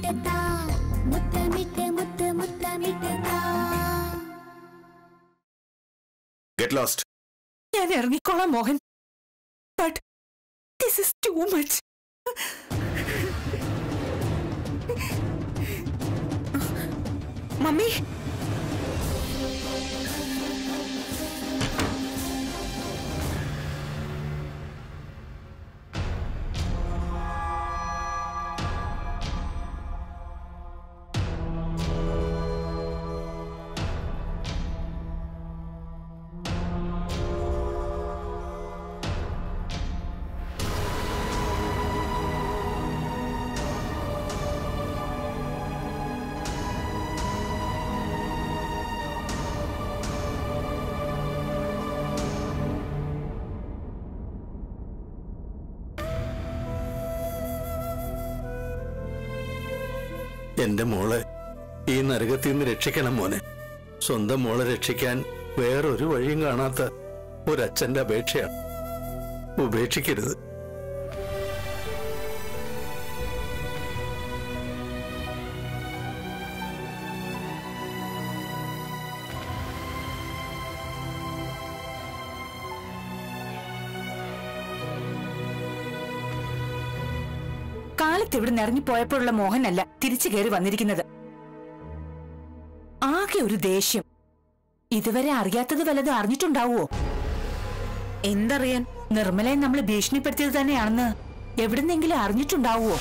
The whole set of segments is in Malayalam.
മുത്തമിട്ട് താ മുത്തമിട്ട് മുത്ത് മുത്തമിട്ട് താ ഗെറ്റ് ലോസ്റ്റ് ഞാൻ ഇറങ്ങിക്കോളാം Mohan but this is too much mummy എന്റെ മോളെ ഈ നരകത്തിൽ നിന്ന് രക്ഷിക്കണം മോനെ സ്വന്തം മോളെ രക്ഷിക്കാൻ വേറൊരു വഴിയും കാണാത്ത ഒരച്ഛന്റെ അപേക്ഷയാണ് ഉപേക്ഷിക്കരുത് കാലത്ത് ഇവിടെ ഇറങ്ങിപ്പോയപ്പോഴുള്ള മോഹനല്ല തിരിച്ചു കയറി വന്നിരിക്കുന്നത് ആകെ ഒരു ദേഷ്യം ഇതുവരെ അറിയാത്തത് വല്ലതും അറിഞ്ഞിട്ടുണ്ടാവുമോ എന്തറിയാൻ നിർമ്മലയെ നമ്മൾ ഭീഷണിപ്പെടുത്തിയത് തന്നെയാണെന്ന് എവിടുന്നെങ്കിലും അറിഞ്ഞിട്ടുണ്ടാവുമോ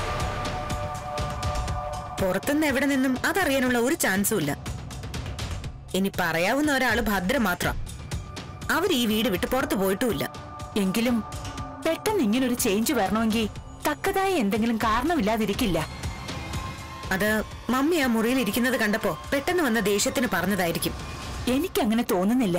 പുറത്തുനിന്ന് എവിടെ നിന്നും അതറിയാനുള്ള ഒരു ചാൻസും ഇല്ല ഇനി പറയാവുന്ന ഒരാള് ഭദ്ര മാത്രം അവർ ഈ വീട് വിട്ട് പുറത്തു പോയിട്ടുമില്ല എങ്കിലും പെട്ടെന്ന് ഇങ്ങനൊരു ചേഞ്ച് വരണമെങ്കിൽ തക്കതായ എന്തെങ്കിലും കാരണമില്ലാതിരിക്കില്ല അത് മമ്മി ആ മുറിയിൽ ഇരിക്കുന്നത് കണ്ടപ്പോ പെട്ടെന്ന് വന്ന ദേഷ്യത്തിന് പറഞ്ഞതായിരിക്കും എനിക്കങ്ങനെ തോന്നുന്നില്ല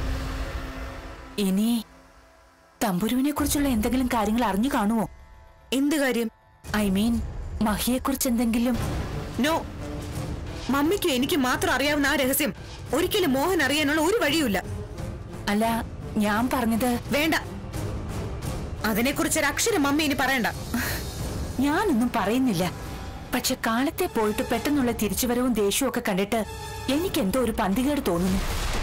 ഇനി തമ്പുരുവിനെ കുറിച്ചുള്ള എന്തെങ്കിലും കാര്യങ്ങൾ അറിഞ്ഞു കാണുമോ എന്ത് കാര്യം ഐ മീൻ മഹിയെ കുറിച്ച് എന്തെങ്കിലും നോ മമ്മിക്കും എനിക്ക് മാത്രം അറിയാവുന്ന ആ രഹസ്യം ഒരിക്കലും മോഹൻ അറിയാനുള്ള ഒരു വഴിയുമില്ല അല്ല ഞാൻ പറഞ്ഞത് വേണ്ട അതിനെക്കുറിച്ച് ഒരു അക്ഷരം മമ്മി ഇനി പറയണ്ട ഞാനൊന്നും പറയുന്നില്ല പക്ഷെ കാലത്തെ പോയിട്ട് പെട്ടെന്നുള്ള തിരിച്ചുവരവും ദേഷ്യവും ഒക്കെ കണ്ടിട്ട് എനിക്കെന്തോ ഒരു പന്തികേട് തോന്നുന്നു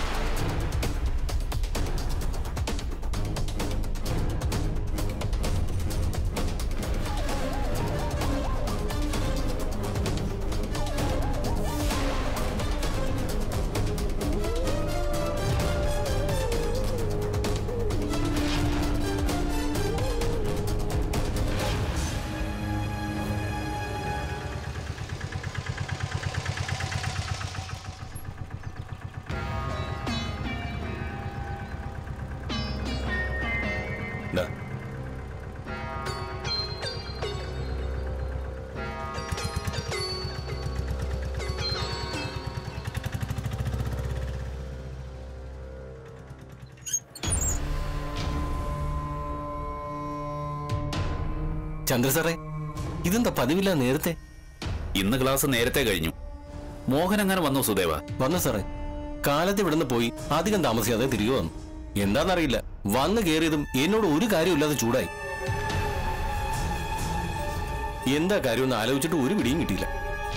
ദാ, ചന്ദ്ര സാറേ ഇതെന്താ പതിവില്ല നേരത്തെ ഇന്ന് ക്ലാസ് നേരത്തെ കഴിഞ്ഞു മോഹൻ അങ്ങനെ വന്നു സുദേവ വന്നു സാറേ കാലത്ത് ഇവിടുന്ന് പോയി അധികം താമസിയാതെ തിരികെ വന്നു എന്താന്നറിയില്ല വന്ന് കയറിയതും എന്നോട് ഒരു കാര്യമില്ലാതെ ചൂടായി എന്താ കാര്യമെന്ന് ആലോചിച്ചിട്ട് ഒരു പിടിയും കിട്ടിയില്ല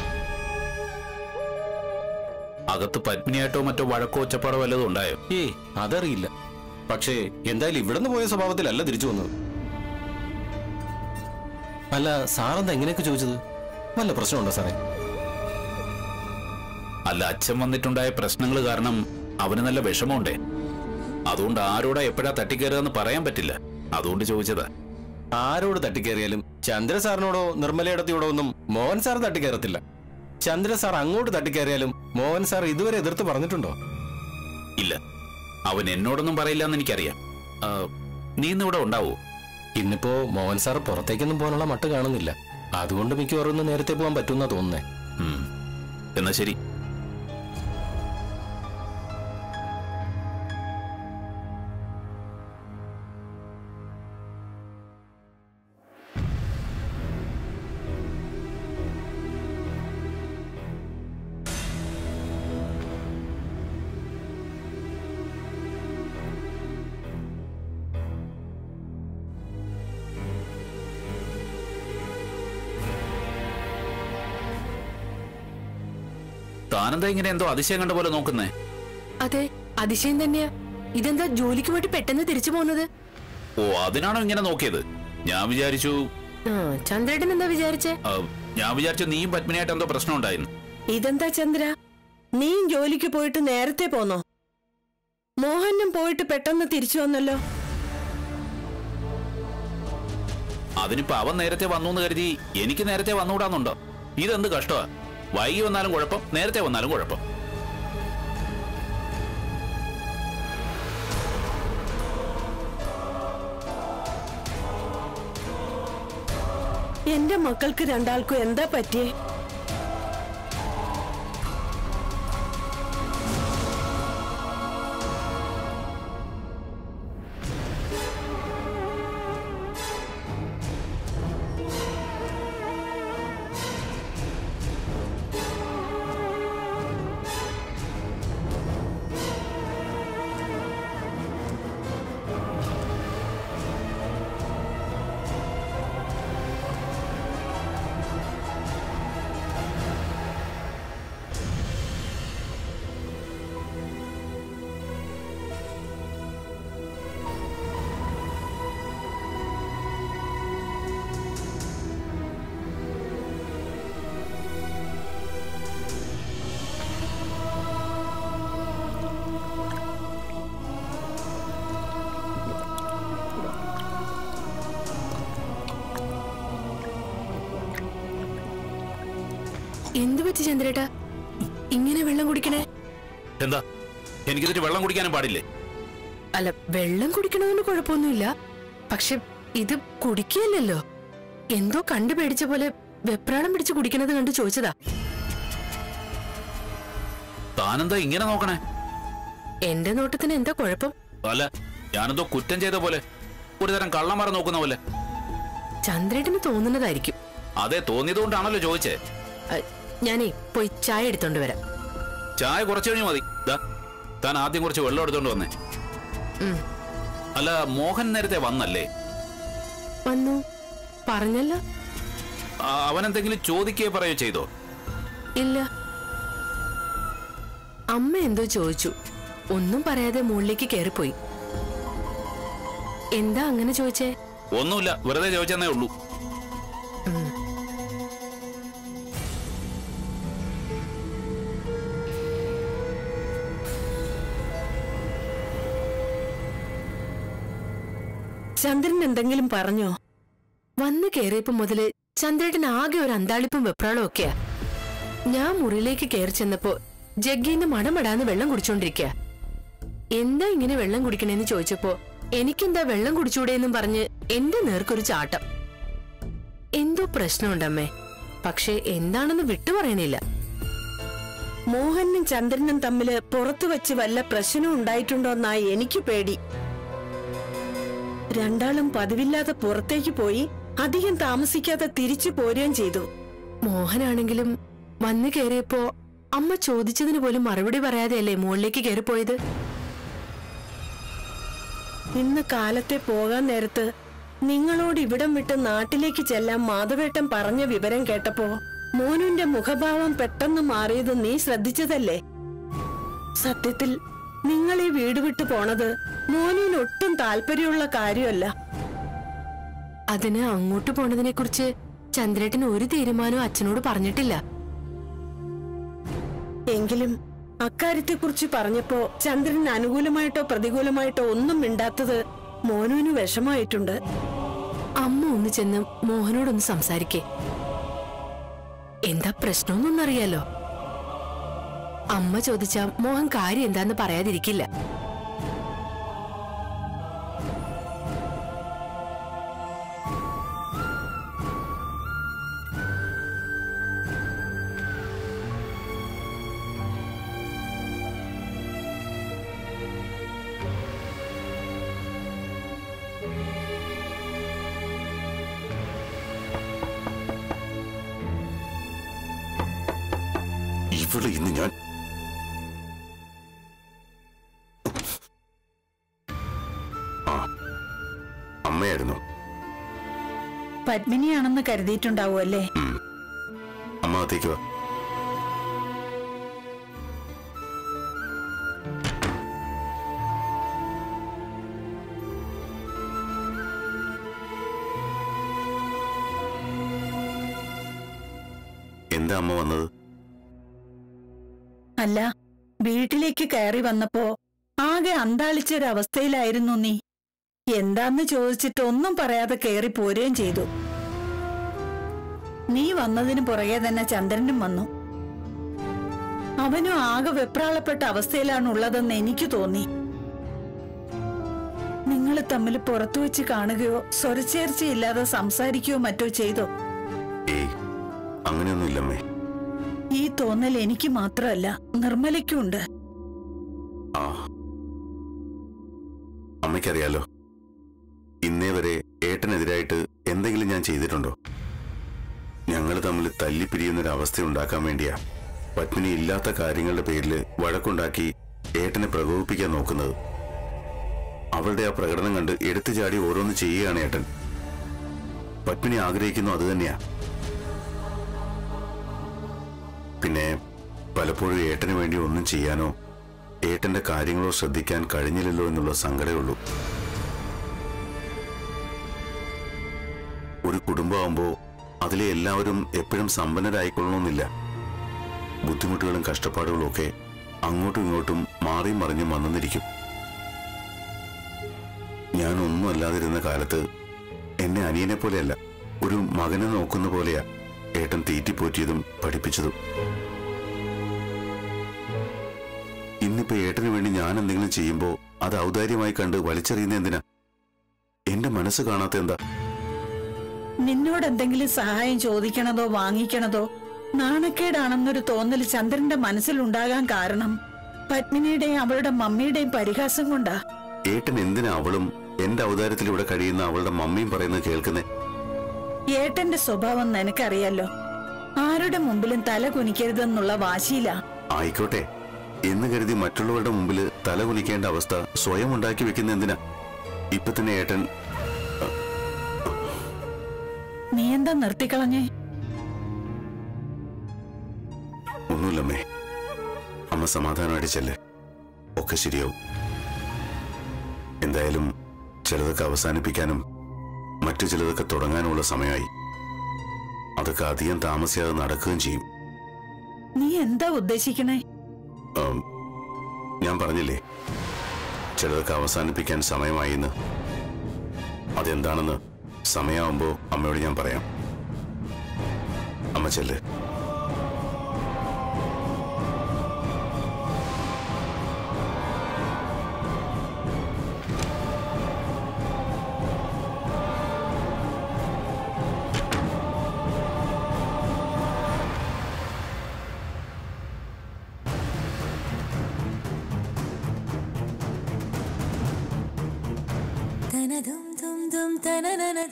അകത്ത് പത്മിനിയായിട്ടോ മറ്റോ വഴക്കോ ഒച്ചപ്പാടോ വല്ലതും ഉണ്ടായോ ഏയ് അതറിയില്ല പക്ഷേ എന്തായാലും ഇവിടുന്ന് പോയ സ്വഭാവത്തിലല്ല തിരിച്ചു വന്നത് അല്ല സാറെന്താ എങ്ങനെയൊക്കെ ചോദിച്ചത് വല്ല പ്രശ്നമുണ്ടോ സാറേ അല്ല അച്ഛൻ വന്നിട്ടുണ്ടായ പ്രശ്നങ്ങൾ കാരണം അവന് നല്ല വിഷമമുണ്ടേ അതുകൊണ്ട് ആരോടാ എപ്പോഴാ തട്ടിക്കയറുകയെന്ന് പറയാൻ പറ്റില്ല അതുകൊണ്ട് ചോദിച്ചതാ ആരോട് തട്ടിക്കയറിയാലും ചന്ദ്ര സാറിനോടോ നിർമ്മലയിടത്തിയോടോ ഒന്നും മോഹൻ സാർ തട്ടിക്കയറത്തില്ല ചന്ദ്ര സാർ അങ്ങോട്ട് തട്ടിക്കയറിയാലും മോഹൻ സാർ ഇതുവരെ എതിർത്ത് പറഞ്ഞിട്ടുണ്ടോ ഇല്ല അവൻ എന്നോടൊന്നും പറയില്ല എന്ന് എനിക്കറിയാം ആ, നീ ഇന്നിവിടെ ഉണ്ടാവോ ഇന്നിപ്പോ മോഹൻ സാർ പുറത്തേക്കൊന്നും പോകാനുള്ള മട്ട് കാണുന്നില്ല അതുകൊണ്ട് മിക്കവാറും ഒന്ന് നേരത്തെ പോകാൻ പറ്റുമെന്നാ തോന്നുന്നേ ഉം. എന്നാ ശരി താനെന്താ ഇങ്ങനെ എന്തോ അതിശയം കണ്ട പോലെ നോക്കുന്നേ അതെ അതിശയം തന്നെയാ ഇതെന്താ ജോലിക്ക് പോയിട്ട് പെട്ടെന്ന് തിരിച്ചു പോകുന്നത് ഓ അതിനാണോ ഇങ്ങനെ നോക്കിയത് ഞാൻ വിചാരിച്ചു ചന്ദ്രേട്ടൻ എന്താ വിചാരിച്ചേ ആ, ഞാൻ വിചാരിച്ചു നീയും പത്മിനിയായിട്ട് എന്തോ പ്രശ്നം ഉണ്ടായിരുന്നു ഇതെന്താ ചന്ദ്ര നീയും ജോലിക്ക് പോയിട്ട് നേരത്തെ പോന്നോ മോഹനും പോയിട്ട് പെട്ടെന്ന് തിരിച്ചു വന്നല്ലോ അതിനിപ്പോ അവൻ നേരത്തെ വന്നു എന്ന് കരുതി എനിക്ക് നേരത്തെ വന്നുകൂടാന്നുണ്ടോ ഇതെന്ത് കഷ്ടമാ വൈകി വന്നാലും കുഴപ്പം നേരത്തെ വന്നാലും കുഴപ്പം എന്റെ മക്കൾക്ക് രണ്ടാൾക്കും എന്താ പറ്റിയേ എന്തു പറ്റി ചന്ദ്രേട്ടാ ഇങ്ങനെ വെള്ളം കുടിക്കണേ എന്താ എനിക്കിതിട്ട് വെള്ളം കുടിക്കാനും പാടില്ലേ അല്ല വെള്ളം കുടിക്കണമെന്ന് കുഴപ്പമൊന്നുമില്ല പക്ഷെ ഇത് കുടിക്കുകയല്ലല്ലോ എന്തോ കണ്ടു പേടിച്ച പോലെ വെപ്രാളം പിടിച്ച് കുടിക്കണത് കണ്ട് ചോദിച്ചതാ താനെന്താ ഇങ്ങനെ നോക്കണേ എന്റെ നോട്ടത്തിന് എന്താ കുഴപ്പം അല്ല ഞാനെന്തോ കുറ്റം ചെയ്ത പോലെ ഒരു തരം കള്ളന്മാരെ നോക്കുന്ന പോലെ ചന്ദ്രേട്ടന് തോന്നുന്നതായിരിക്കും അതെ തോന്നിയതുകൊണ്ടാണല്ലോ ചോദിച്ചേ അ, ഞാനേ പോയി ചായ എടുത്തോണ്ട് വരാം ചായ കുറച്ചു കഴിഞ്ഞു മതി ദാ താൻ ആദ്യം കുറച്ച് വെള്ളം എടുത്തോണ്ട് വന്നേ ഉം. അല്ല മോഹൻ നേരത്തെ വന്നല്ലേ വന്നു പറഞ്ഞല്ലോ ആ, അവൻ എന്തെങ്കിലും ചോദിക്കുകയോ പറയോ ചെയ്തോ ഇല്ല അമ്മ എന്തോ ചോദിച്ചു ഒന്നും പറയാതെ മുകളിലേക്ക് കയറിപ്പോയി എന്താ അങ്ങനെ ചോദിച്ചേ ഒന്നുമില്ല വെറുതെ ചോദിച്ചെന്നേ ഉള്ളൂ ചന്ദ്രൻ എന്തെങ്കിലും പറഞ്ഞോ വന്ന് കയറിയപ്പോ മുതല് ചന്ദ്രേട്ടൻ ആകെ ഒരു അന്താളിപ്പും വെപ്രാളും ഒക്കെയാ ഞാൻ മുറിയിലേക്ക് കയറി ചെന്നപ്പോ ജഗ്ഗീന്ന് മടമടാന്ന് വെള്ളം കുടിച്ചോണ്ടിരിക്കുക എന്താ ഇങ്ങനെ വെള്ളം കുടിക്കണേന്ന് ചോദിച്ചപ്പോ എനിക്കെന്താ വെള്ളം കുടിച്ചൂടെന്നും പറഞ്ഞ് എന്റെ നേർക്കൊരു ചാട്ടം എന്തോ പ്രശ്നമുണ്ടമ്മേ പക്ഷെ എന്താണെന്ന് വിട്ടു പറയണില്ല മോഹനും ചന്ദ്രനും തമ്മില് പുറത്തു വെച്ച് വല്ല പ്രശ്നവും ഉണ്ടായിട്ടുണ്ടോന്നായി എനിക്ക് പേടി രണ്ടാളും പതിവില്ലാതെ പുറത്തേക്ക് പോയി അധികം താമസിക്കാതെ തിരിച്ചു പോരുകയും ചെയ്തു മോഹനാണെങ്കിലും വന്നു കയറിയപ്പോ അമ്മ ചോദിച്ചതിന് പോലും മറുപടി പറയാതെയല്ലേ മുകളിലേക്ക് കയറിപ്പോയത് ഇന്ന് കാലത്തെ പോകാൻ നേരത്ത് നിങ്ങളോട് ഇവിടം വിട്ട് നാട്ടിലേക്ക് ചെല്ലാൻ മാധവേട്ടൻ പറഞ്ഞ വിവരം കേട്ടപ്പോ മോനുന്റെ മുഖഭാവം പെട്ടെന്ന് മാറിയത് നീ ശ്രദ്ധിച്ചതല്ലേ സത്യത്തിൽ നിങ്ങൾ ഈ വീട് വിട്ടു പോണത് മോനുവിന് ഒട്ടും താല്പര്യമുള്ള കാര്യമല്ല അതിന് അങ്ങോട്ട് പോണതിനെ കുറിച്ച് ചന്ദ്രേട്ടൻ ഒരു തീരുമാനവും അച്ഛനോട് പറഞ്ഞിട്ടില്ല എങ്കിലും അക്കാര്യത്തെക്കുറിച്ച് പറഞ്ഞപ്പോ ചന്ദ്രൻ അനുകൂലമായിട്ടോ പ്രതികൂലമായിട്ടോ ഒന്നും മിണ്ടാത്തത് മോനുവിന് വിഷമായിട്ടുണ്ട് അമ്മ ഒന്ന് ചെന്ന് മോഹനോടൊന്ന് സംസാരിക്കേ എന്താ പ്രശ്നമൊന്നറിയാലോ അമ്മ ചോദിച്ചാ മോഹൻ കാര്യം എന്താന്ന് പറയാതിരിക്കില്ല ഇവള് ഇന്ന് ഞാൻ ആ അമ്മയായിരുന്നു പത്മിനിയാണെന്ന് കരുതിയിട്ടുണ്ടാവുമല്ലേ അമ്മ അകത്തേക്ക് വാ അമ്മ വന്നത് അല്ല വീട്ടിലേക്ക് കയറി വന്നപ്പോ ആകെ അന്താളിച്ചൊരവസ്ഥയിലായിരുന്നു നീ എന്താന്ന് ചോദിച്ചിട്ട് ഒന്നും പറയാതെ കയറി പോരുകയും ചെയ്തു നീ വന്നതിന് പുറകെ തന്നെ ചന്ദ്രനും വന്നു അവനും ആകെ വെപ്രാളപ്പെട്ട അവസ്ഥയിലാണ് ഉള്ളതെന്ന് എനിക്ക് തോന്നി നിങ്ങൾ തമ്മിൽ പുറത്തു വെച്ച് കാണുകയോ സ്വരച്ചേർച്ചയില്ലാതെ സംസാരിക്കുകയോ മറ്റോ ചെയ്തോ ഏയ് അങ്ങനെയൊന്നുമില്ലമ്മേ ഈ തോന്നൽ എനിക്ക് മാത്രമല്ല നിർമ്മലയ്ക്കുണ്ട് ആ അമ്മയ്ക്കറിയാലോ ഇന്നേ വരെ ഏട്ടനെതിരായിട്ട് എന്തെങ്കിലും ഞാൻ ചെയ്തിട്ടുണ്ടോ ഞങ്ങൾ തമ്മിൽ തല്ലിപ്പിരിയുന്നൊരു അവസ്ഥ ഉണ്ടാക്കാൻ വേണ്ടിയാ പത്മിനി ഇല്ലാത്ത കാര്യങ്ങളുടെ പേരിൽ വഴക്കുണ്ടാക്കി ഏട്ടനെ പ്രകോപിപ്പിക്കാൻ നോക്കുന്നത് അവളുടെ ആ പ്രകടനം കണ്ട് എടുത്തു ചാടി ഓരോന്ന് ചെയ്യുകയാണ് ഏട്ടൻ പത്മിനി ആഗ്രഹിക്കുന്നു അത് തന്നെയാ പിന്നെ പലപ്പോഴും ഏട്ടന് വേണ്ടി ഒന്നും ചെയ്യാനോ ഏട്ടന്റെ കാര്യങ്ങളോ ശ്രദ്ധിക്കാൻ കഴിഞ്ഞില്ലല്ലോ എന്നുള്ള സങ്കടമേ ഉള്ളൂ ഒരു കുടുംബമാകുമ്പോൾ അതിലെ എല്ലാവരും എപ്പോഴും സമ്പന്നരായിക്കൊള്ളണമെന്നില്ല ബുദ്ധിമുട്ടുകളും കഷ്ടപ്പാടുകളും ഒക്കെ അങ്ങോട്ടും ഇങ്ങോട്ടും മാറിയും മറിഞ്ഞും വന്നെന്നിരിക്കും ഞാൻ ഒന്നും അല്ലാതിരുന്ന കാലത്ത് എന്നെ അനിയനെ പോലെയല്ല ഒരു മകനെ നോക്കുന്ന പോലെയാ ഏട്ടൻ തീറ്റിപ്പോറ്റിയതും പഠിപ്പിച്ചതും ഇന്നിപ്പോ ഏട്ടന് വേണ്ടി ഞാൻ എന്തെങ്കിലും ചെയ്യുമ്പോ അത് ഔദാര്യമായി കണ്ട് വലിച്ചെറിയുന്ന എന്തിനാ എന്റെ മനസ്സ് കാണാത്ത എന്താ നിന്നോട് എന്തെങ്കിലും സഹായം ചോദിക്കണതോ വാങ്ങിക്കണതോ നാണക്കേടാണെന്നൊരു തോന്നൽ ചന്ദ്രന്റെ മനസ്സിലുണ്ടാകാൻ കാരണം പത്മിനിയുടെയും അവളുടെ മമ്മിയുടെയും പരിഹാസം കൊണ്ടാ ഏട്ടൻ എന്തിനാ അവളും എന്റെ ഔദാര്യത്തിലൂടെ കഴിയുന്ന അവളുടെ മമ്മിയും പറയുന്നത് കേൾക്കുന്നേ ഏട്ടന്റെ സ്വഭാവം നിനക്കറിയാലോ ആരുടെ മുമ്പിലും തല കുനിക്കരുതെന്നുള്ള വാശിയിലാ ആയിക്കോട്ടെ എന്ന് കരുതി മറ്റുള്ളവരുടെ മുമ്പിൽ തല കുനിക്കേണ്ട അവസ്ഥ സ്വയം ഉണ്ടാക്കി വെക്കുന്ന എന്തിനാ ഇപ്പൊ തന്നെ ഏട്ടൻ നീ എന്താ നിർത്തിക്കളഞ്ഞേ ഒന്നുമില്ലമ്മേ അമ്മ സമാധാനമായിട്ട് ചെല്ലേ ഒക്കെ ശരിയാവും എന്തായാലും ചിലതൊക്കെ അവസാനിപ്പിക്കാനും മറ്റു ചിലതൊക്കെ തുടങ്ങാനുമുള്ള സമയമായി അതൊക്കെ അധികം താമസിയാതെ നടക്കുകയും ചെയ്യും നീ എന്താ ഉദ്ദേശിക്കണേ ആം, ഞാൻ പറഞ്ഞില്ലേ ചിലതൊക്കെ അവസാനിപ്പിക്കാൻ സമയമായി എന്ന് അതെന്താണെന്ന് സമയമാകുമ്പോൾ അമ്മയോട് ഞാൻ പറയാം അമ്മ ചെല്ല് തനതും തും തും തനനനതും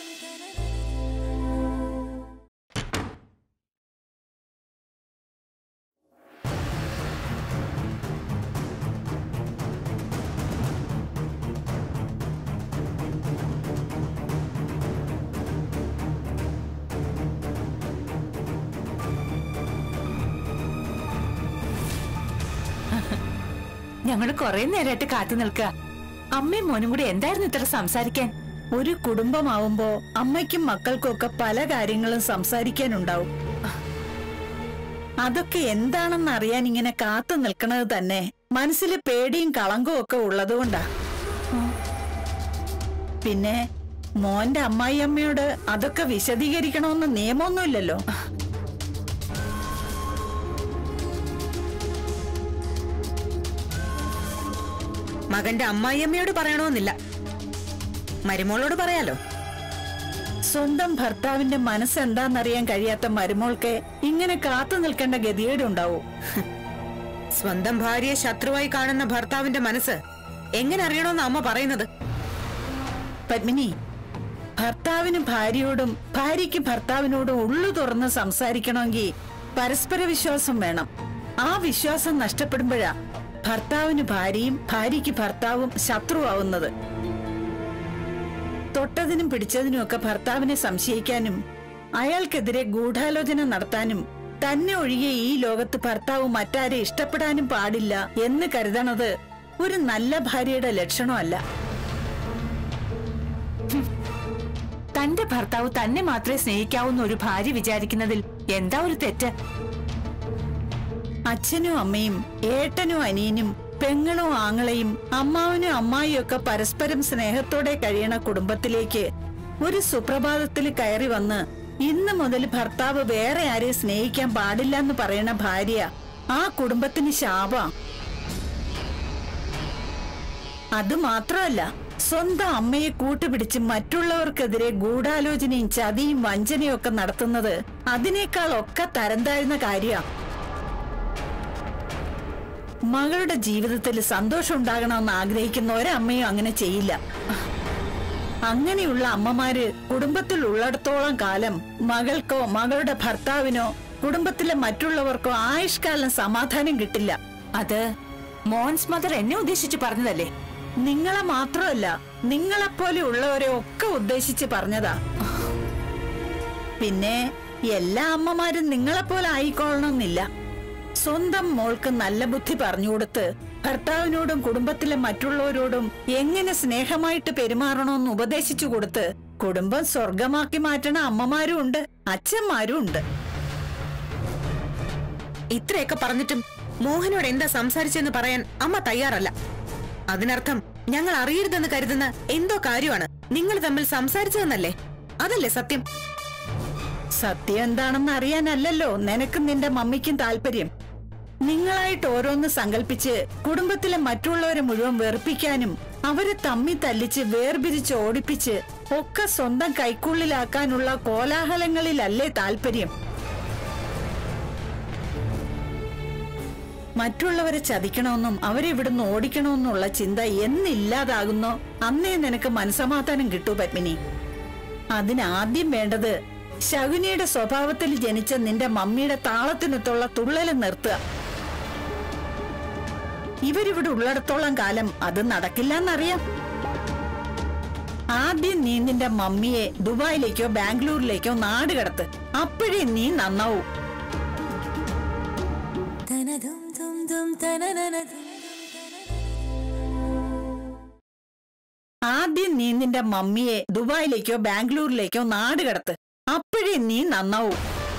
ഞങ്ങള് കൊറേ നേരമായിട്ട് കാത്തു നിൽക്കുക അമ്മയും മോനും കൂടി എന്തായിരുന്നു ഇത്ര സംസാരിക്കാൻ ഒരു കുടുംബമാവുമ്പോ അമ്മയ്ക്കും മക്കൾക്കും ഒക്കെ പല കാര്യങ്ങളും സംസാരിക്കാനുണ്ടാവും അതൊക്കെ എന്താണെന്ന് അറിയാൻ ഇങ്ങനെ കാത്തു നിൽക്കണത് തന്നെ മനസ്സിൽ പേടിയും കളങ്കവും ഒക്കെ ഉള്ളതുകൊണ്ടാ പിന്നെ മോന്റെ അമ്മായിയമ്മയോട് അതൊക്കെ വിശദീകരിക്കണമെന്ന് നിയമമൊന്നുമില്ലല്ലോ മകന്റെ അമ്മായിയമ്മയോട് പറയണമെന്നില്ല മരുമോളോട് പറയാലോ സ്വന്തം ഭർത്താവിന്റെ മനസ്സെന്താന്നറിയാൻ കഴിയാത്ത മരുമോൾക്ക് ഇങ്ങനെ കാത്തു നിൽക്കേണ്ട ഗതികേടുണ്ടാവും സ്വന്തം ഭാര്യയെ ശത്രുവായി കാണുന്ന ഭർത്താവിന്റെ മനസ്സ് എങ്ങനെ അറിയണമെന്ന് അമ്മ പറയുന്നത് പത്മിനി ഭർത്താവിന് ഭാര്യയോടും ഭാര്യയ്ക്ക് ഭർത്താവിനോടും ഉള്ളു തുറന്ന് സംസാരിക്കണമെങ്കിൽ പരസ്പര വിശ്വാസം വേണം ആ വിശ്വാസം നഷ്ടപ്പെടുമ്പോഴാ ഭർത്താവിന് ഭാര്യയും ഭാര്യയ്ക്ക് ഭർത്താവും ശത്രുവാവുന്നത് തൊട്ടതിനും പിടിച്ചതിനും ഒക്കെ ഭർത്താവിനെ സംശയിക്കാനും അയാൾക്കെതിരെ ഗൂഢാലോചന നടത്താനും തന്നെ ഒഴികെ ഈ ലോകത്ത് ഭർത്താവ് മറ്റാരെ ഇഷ്ടപ്പെടാനും പാടില്ല എന്ന് കരുതണത് ഒരു നല്ല ഭാര്യയുടെ ലക്ഷണമല്ല തന്റെ ഭർത്താവ് തന്നെ മാത്രമേ സ്നേഹിക്കാവൂന്ന് ഒരു ഭാര്യ വിചാരിക്കുന്നതിൽ എന്താ ഒരു തെറ്റ് അച്ഛനും അമ്മയും ഏട്ടനും അനിയനും പെങ്ങളും ആങ്ങളയും അമ്മാവനും അമ്മായിയും ഒക്കെ പരസ്പരം സ്നേഹത്തോടെ കഴിയണ കുടുംബത്തിലേക്ക് ഒരു സുപ്രഭാതത്തിൽ കയറി വന്ന് ഇന്ന് മുതൽ ഭർത്താവ് വേറെ ആരെയും സ്നേഹിക്കാൻ പാടില്ല എന്ന് പറയണ ഭാര്യ ആ കുടുംബത്തിന് ശാപ അത് മാത്രമല്ല സ്വന്തം അമ്മയെ കൂട്ടുപിടിച്ച് മറ്റുള്ളവർക്കെതിരെ ഗൂഢാലോചനയും ചതിയും വഞ്ചനയും ഒക്കെ നടത്തുന്നത് അതിനേക്കാൾ ഒക്കെ തരം താഴ്ന്ന കാര്യമാണ് മകളുടെ ജീവിതത്തിൽ സന്തോഷം ഉണ്ടാകണമെന്ന് ആഗ്രഹിക്കുന്ന ഒരമ്മയും അങ്ങനെ ചെയ്യില്ല അങ്ങനെയുള്ള അമ്മമാര് കുടുംബത്തിൽ ഉള്ളിടത്തോളം കാലം മകൾക്കോ മകളുടെ ഭർത്താവിനോ കുടുംബത്തിലെ മറ്റുള്ളവർക്കോ ആയുഷ്കാലം സമാധാനം കിട്ടില്ല അത് മോൻസ് മദർ എന്നെ ഉദ്ദേശിച്ച് പറഞ്ഞതല്ലേ നിങ്ങളെ മാത്രമല്ല നിങ്ങളെപ്പോലെ ഉള്ളവരെ ഒക്കെ ഉദ്ദേശിച്ച് പറഞ്ഞതാ പിന്നെ എല്ലാ അമ്മമാരും നിങ്ങളെപ്പോലെ ആയിക്കൊള്ളണമെന്നില്ല സ്വന്തം മോൾക്ക് നല്ല ബുദ്ധി പറഞ്ഞുകൊടുത്ത് ഭർത്താവിനോടും കുടുംബത്തിലെ മറ്റുള്ളവരോടും എങ്ങനെ സ്നേഹമായിട്ട് പെരുമാറണമെന്ന് ഉപദേശിച്ചു കൊടുത്ത് കുടുംബം സ്വർഗമാക്കി മാറ്റണ അമ്മമാരും ഉണ്ട് അച്ഛന്മാരും ഉണ്ട് ഇത്രയൊക്കെ പറഞ്ഞിട്ടും മോഹനോട് എന്താ സംസാരിച്ചെന്ന് പറയാൻ അമ്മ തയ്യാറല്ല അതിനർത്ഥം ഞങ്ങൾ അറിയരുതെന്ന് കരുതുന്ന എന്തോ കാര്യമാണ് നിങ്ങൾ തമ്മിൽ സംസാരിച്ചതെന്നല്ലേ അതല്ലേ സത്യം സത്യം എന്താണെന്ന് അറിയാനല്ലല്ലോ നിനക്കും നിന്റെ മമ്മിക്കും താല്പര്യം നിങ്ങളായിട്ട് ഓരോന്ന് സങ്കല്പിച്ച് കുടുംബത്തിലെ മറ്റുള്ളവരെ മുഴുവൻ വെറുപ്പിക്കാനും അവരെ തമ്മി തല്ലിച്ച് വേർപിരിച്ച് ഓടിപ്പിച്ച് ഒക്കെ സ്വന്തം കൈക്കുള്ളിലാക്കാനുള്ള കോലാഹലങ്ങളിലല്ലേ താല്പര്യം മറ്റുള്ളവരെ ചതിക്കണമെന്നും അവരെ ഇവിടുന്ന് ഓടിക്കണമെന്നുള്ള ചിന്ത എന്നില്ലാതാകുന്നോ അന്നേ നിനക്ക് മനസമാധാനം കിട്ടൂ പത്മിനി അതിനാദ്യം വേണ്ടത് ശകുനിയുടെ സ്വഭാവത്തിൽ ജനിച്ച നിന്റെ മമ്മിയുടെ താളത്തിനൊത്തുള്ള തുള്ളല് നിർത്തുക ഇവരിവിടെ ഉള്ളിടത്തോളം കാലം അത് നടക്കില്ലെന്നറിയാം ആദ്യം നീ നിന്റെ മമ്മിയെ ദുബായിലേക്കോ ബാംഗ്ലൂരിലേക്കോ നാട് കടത്ത് അപ്പോഴേ നീ നന്നാവൂ തനതും തും തും തനനനതും ആദ്യം നീ നിന്റെ മമ്മിയെ ദുബായിലേക്കോ ബാംഗ്ലൂരിലേക്കോ നാട് കടത്ത് അപ്പോഴേ നീ നന്നാവൂ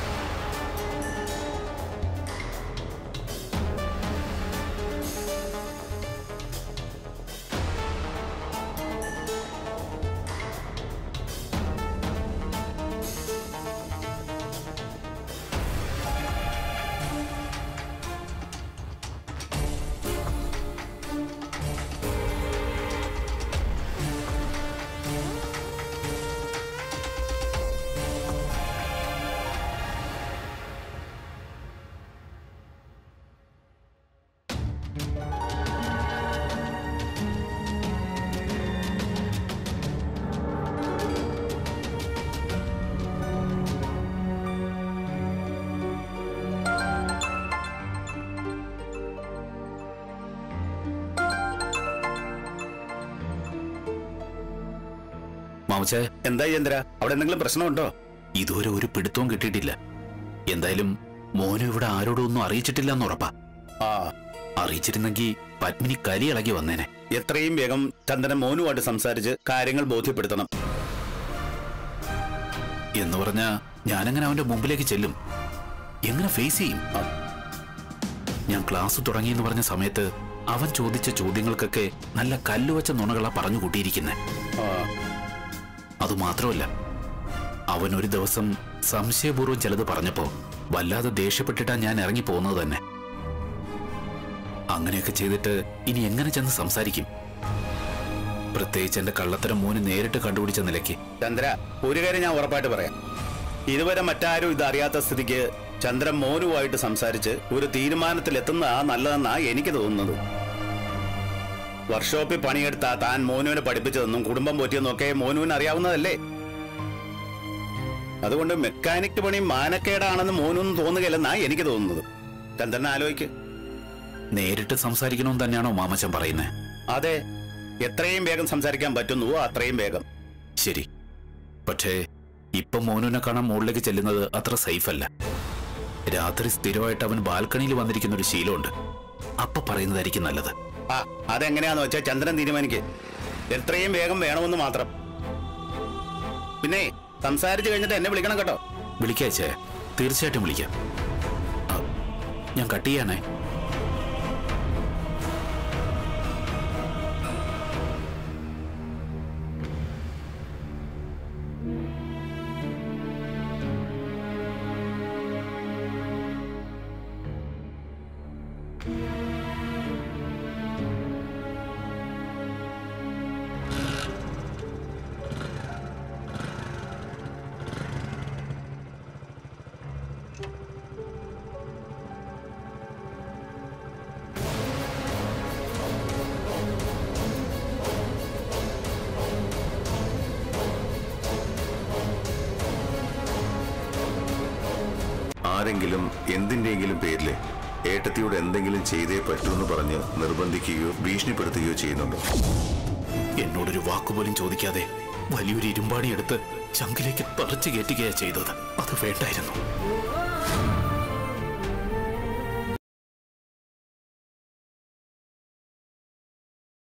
മാമച്ചേ എന്താ ചന്ദ്ര അവിടെ എന്തെങ്കിലും പ്രശ്നമുണ്ടോ ഇതുവരെ ഒരു പിടുത്തവും കിട്ടിയിട്ടില്ല എന്തായാലും മോനും ഇവിടെ ആരോടും ഒന്നും അറിയിച്ചിട്ടില്ല എന്ന് ഉറപ്പാ ആ അറിയിച്ചിരുന്നെങ്കിൽ പത്മിനി കരി ഇളകി വന്നേനെ എത്രയും വേഗം ചന്ദ്രൻ മോനുമായിട്ട് സംസാരിച്ച് കാര്യങ്ങൾ ബോധ്യപ്പെടുത്തണം എന്ന് പറഞ്ഞാ ഞാനെങ്ങനെ അവന്റെ മുമ്പിലേക്ക് ചെല്ലും എങ്ങനെ ഫേസ് ചെയ്യും ഞാൻ ക്ലാസ് തുടങ്ങിയെന്ന് പറഞ്ഞ സമയത്ത് അവൻ ചോദിച്ച ചോദ്യങ്ങൾക്കൊക്കെ നല്ല കല്ലുവച്ച നുണകളാ പറഞ്ഞു കൂട്ടിയിരിക്കുന്നെ ആ, അതുമാത്രമല്ല അവൻ ഒരു ദിവസം സംശയപൂർവ്വം ചിലത് പറഞ്ഞപ്പോ വല്ലാതെ ദേഷ്യപ്പെട്ടിട്ടാ ഞാൻ ഇറങ്ങി പോകുന്നത് തന്നെ അങ്ങനെയൊക്കെ ചെയ്തിട്ട് ഇനി എങ്ങനെ ചെന്ന് സംസാരിക്കും പ്രത്യേകിച്ച് എന്റെ കള്ളത്തരം മോന് നേരിട്ട് കണ്ടുപിടിച്ച നിലയ്ക്ക് ചന്ദ്ര ഒരു കാര്യം ഞാൻ ഉറപ്പായിട്ട് പറയാം ഇതുവരെ മറ്റാരും ഇത് അറിയാത്ത സ്ഥിതിക്ക് ചന്ദ്രൻ മോനുമായിട്ട് സംസാരിച്ച് ഒരു തീരുമാനത്തിൽ എത്തുന്നതാ നല്ലതെന്നാ എനിക്ക് തോന്നുന്നത് വർക്ക്ഷോപ്പിൽ പണിയെടുത്ത താൻ മോനുവിനെ പഠിപ്പിച്ചതെന്നും കുടുംബം പോറ്റിയെന്നും ഒക്കെ മോനുവിന് അറിയാവുന്നതല്ലേ അതുകൊണ്ട് മെക്കാനിക് പണി മാനക്കേടാണെന്ന് മോനൊന്നും തോന്നുകയില്ലെന്നാ എനിക്ക് തോന്നുന്നത് ചന്ദ്രൻ ആലോചിക്ക് നേരിട്ട് സംസാരിക്കണമെന്ന് തന്നെയാണോ മാമച്ചൻ പറയുന്നത് അതെ എത്രയും വേഗം സംസാരിക്കാൻ പറ്റുന്നുവോ അത്രയും വേഗം ശരി പക്ഷേ ഇപ്പൊ മോനുവിനെ കാണാൻ മുകളിലേക്ക് ചെല്ലുന്നത് അത്ര സേഫ് അല്ല രാത്രി സ്ഥിരമായിട്ട് അവൻ ബാൽക്കണിയിൽ വന്നിരിക്കുന്ന ഒരു ശീലമുണ്ട് അപ്പൊ പറയുന്നതായിരിക്കും നല്ലത് ആ അതെങ്ങനെയാന്ന് വെച്ചാൽ ചന്ദ്രൻ തീരുമാനിക്കേ എത്രയും വേഗം വേണമെന്ന് മാത്രം പിന്നെ സംസാരിച്ചു കഴിഞ്ഞിട്ട് എന്നെ വിളിക്കണം കേട്ടോ വിളിക്കാച്ചേ തീർച്ചയായിട്ടും വിളിക്കാം ആ, ഞാൻ കട്ട് ചെയ്യാനേ ആരെങ്കിലും എന്തിന്റെയെങ്കിലും പേരില് ഏട്ടത്തിയോട് എന്തെങ്കിലും ചെയ്തേ പറ്റൂന്ന് പറഞ്ഞ് നിർബന്ധിക്കുകയോ ഭീഷണിപ്പെടുത്തുകയോ ചെയ്യുന്നുണ്ടോ എന്നോടൊരു വാക്കുപോലും ചോദിക്കാതെ വലിയൊരു ഇരുമ്പാണി എടുത്ത് ചങ്കിലേക്ക് പറിച്ചു കയറ്റുകയാ ചെയ്തത് അത് വേണ്ടായിരുന്നു